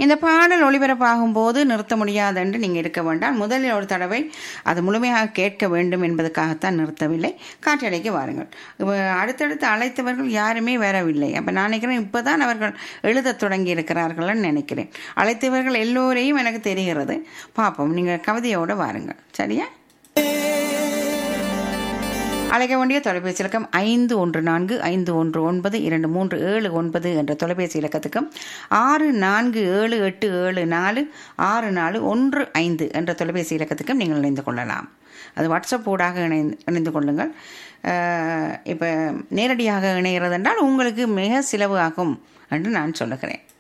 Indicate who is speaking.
Speaker 1: இந்த பாடல் ஒளிபரப்பாகும் போது நிறுத்த முடியாது என்று நீங்கள் இருக்க வேண்டாம் முதலில் ஒரு தடவை அது முழுமையாக கேட்க வேண்டும் என்பதற்காகத்தான் நிறுத்தவில்லை காற்றலைக்கு வாருங்கள் இப்ப அடுத்தடுத்து அழைத்தவர்கள் யாருமே வரவில்லை அப்போ நான் நினைக்கிறேன் இப்போ தான் அவர்கள் எழுதத் தொடங்கி இருக்கிறார்கள்னு நினைக்கிறேன் அழைத்தவர்கள் எல்லோரையும் எனக்கு தெரிகிறது பார்ப்போம் நீங்கள் கவிதையோடு வாருங்கள் சரியா அழைக்க வேண்டிய தொலைபேசி இலக்கம் ஐந்து ஒன்று நான்கு ஐந்து ஒன்று ஒன்பது இரண்டு மூன்று ஏழு ஒன்பது என்ற தொலைபேசி இலக்கத்துக்கும் ஆறு நான்கு ஏழு எட்டு ஏழு நாலு ஆறு நாலு ஒன்று ஐந்து என்ற தொலைபேசி இலக்கத்துக்கும் நீங்கள் இணைந்து கொள்ளலாம் அது வாட்ஸ்அப் ஊடாக இணைந்து இணைந்து கொள்ளுங்கள் இப்போ நேரடியாக இணைகிறது என்றால் உங்களுக்கு மிக செலவு ஆகும் என்று நான் சொல்லுகிறேன்